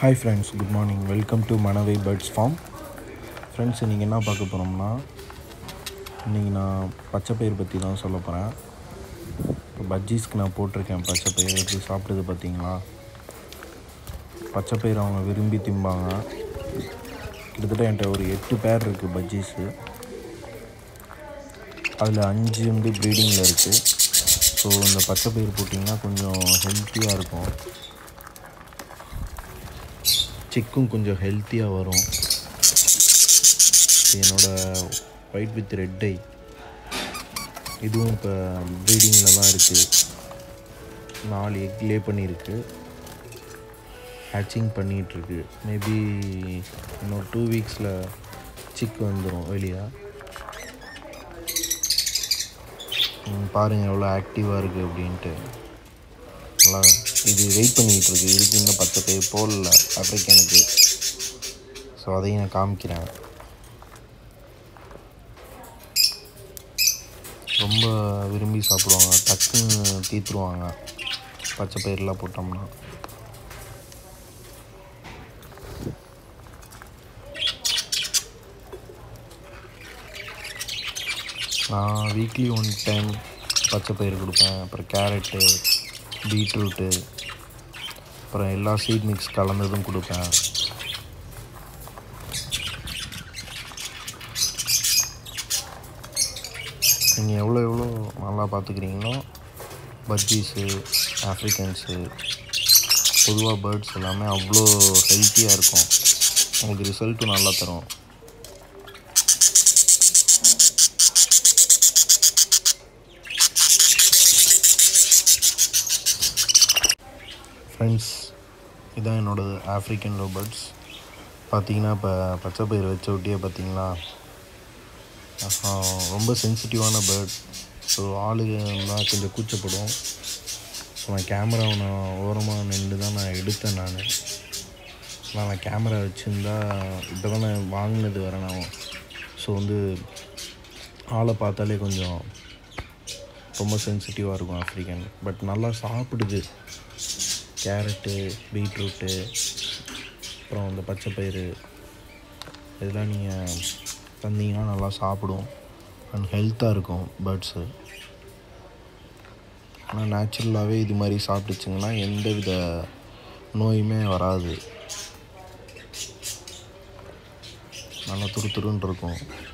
hi friends good morning welcome to Manavai birds farm friends இன்றைக்கி என்ன பார்க்க போகிறோம்னா இன்றைக்கி நான் பச்சைப்பயிர் பற்றி தான் சொல்ல போகிறேன் இப்போ பஜ்ஜீஸ்க்கு நான் போட்டிருக்கேன் பச்சைப்பயிர் எப்படி சாப்பிடுது பார்த்தீங்களா பச்சைப்பயிர் அவங்க விரும்பி திம்பாங்க கிட்டத்தட்ட என்கிட்ட ஒரு எட்டு பேர் இருக்குது பஜ்ஜீஸு அதில் அஞ்சு வந்து ப்ரீடிங்கில் இருக்குது ஸோ இந்த பச்சைப்பயிர் போட்டிங்கன்னா கொஞ்சம் ஹெல்த்தியாக இருக்கும் சிக்கும் கொஞ்சம் ஹெல்த்தியாக வரும் என்னோட ஒயிட் வித் ரெட் ஐ இதுவும் இப்போ ப்ரீடிங்கில் தான் இருக்குது நாலு எக் லே பண்ணியிருக்கு ஹேச்சிங் பண்ணிகிட்ருக்கு மேபி இன்னும் டூ வீக்ஸில் சிக் வந்துடும் வெளியே பாருங்கள் எவ்வளோ ஆக்டிவாக இருக்குது அப்படின்ட்டு நல்லா இது வெயிட் பண்ணிக்கிட்டு இருக்கு இதுக்கு இன்னும் பத்து பேர் போடல ஆப்ரிக்கனுக்கு ஸோ அதையும் நான் காமிக்கிறேன் ரொம்ப விரும்பி சாப்பிடுவாங்க டக்குன்னு தீத்துருவாங்க பச்சை பயிரெலாம் போட்டோம்னா நான் வீக்லி ஒன் டைம் பச்சை பயிர் கொடுப்பேன் அப்புறம் கேரட்டு பீட்ரூட்டு அப்புறம் எல்லா சீட் மிக்ஸ் கலந்ததும் கொடுப்பேன் நீங்கள் எவ்வளோ எவ்வளோ நல்லா பார்த்துக்கிறீங்களோ பஜ்ஜீஸு ஆஃப்ரிக்கன்ஸு பொதுவாக பேர்ட்ஸ் எல்லாமே அவ்வளோ ஹெல்த்தியாக இருக்கும் உங்களுக்கு ரிசல்ட்டும் நல்லா தரும் ஃப்ரெண்ட்ஸ் இதான் என்னோடது ஆஃப்ரிக்கன் லோ பேர்ட்ஸ் பார்த்தீங்கன்னா இப்போ பச்சை பயிர் வச்ச ஒட்டியே பார்த்தீங்களா ரொம்ப சென்சிட்டிவான பேர்ட் ஸோ ஆளுங்க தான் கொஞ்சம் கூச்சப்படும் ஸோ நான் கேமராவை நான் ஓரமாக நின்று தான் நான் எடுத்தேன் நான் நான் கேமரா வச்சுருந்தா இப்போ தான் நான் வாங்கினது வரேன் நான் ஸோ வந்து ஆளை பார்த்தாலே கொஞ்சம் ரொம்ப சென்சிட்டிவாக இருக்கும் ஆஃப்ரிக்கன் பட் நல்லா சாப்பிடுது கேரட்டு பீட்ரூட்டு அப்புறம் இந்த பச்சை பயிறு இதெல்லாம் நீங்கள் தந்தீங்கன்னா நல்லா சாப்பிடும் அண்ட் ஹெல்த்தாக இருக்கும் பேர்ட்ஸு ஆனால் நேச்சுரலாகவே இது மாதிரி சாப்பிட்டுச்சிங்கன்னா எந்த வித நோயுமே வராது நல்லா துரு துருன்னு இருக்கும்